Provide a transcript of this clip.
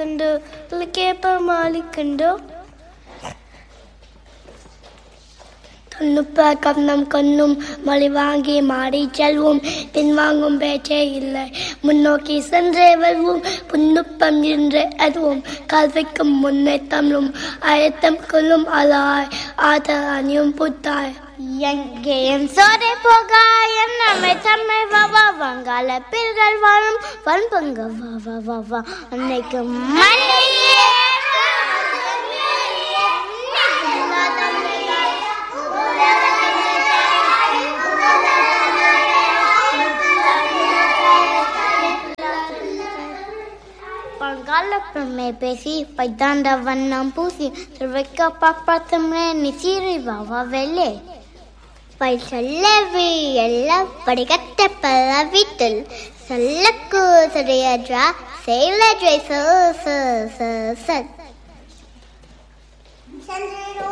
மாலிக்கண்டு கேப்ப மாலிக்கண்டோ தொன்னுப்ப கண்ணம் கண்ணும் மொழி வாங்கி மாடி செல்வோம் பின்வாங்கும் பேச்சே இல்லை முன்னோக்கி சென்றே வருவோம் புன்னுப்பம் என்று அதுவும் கல்விக்கும் முன்னே தமிழும் அழுத்தம் கொள்ளும் அலாய் ஆதல் அணியும் புத்தாய் எங்கேயும் சோதை போகா என்னமை தம்மை வா வா வங்காள பில்கள் வாழும் வன்பங்க வா வா வா வா அன்னைக்கு மண்ணிலே பங்காள பெருமை பேசி பைத்தாண்ட வண்ணம் பூசி திருவைக்க பாப்பாத்தமே நிசீரி வாவா வெள்ளே பை சொல்லவி எல்லாம் படிக்கட்ட பல வீட்டில் சொல்லக்கு சரியஜா செயலஜை ச ச ச ச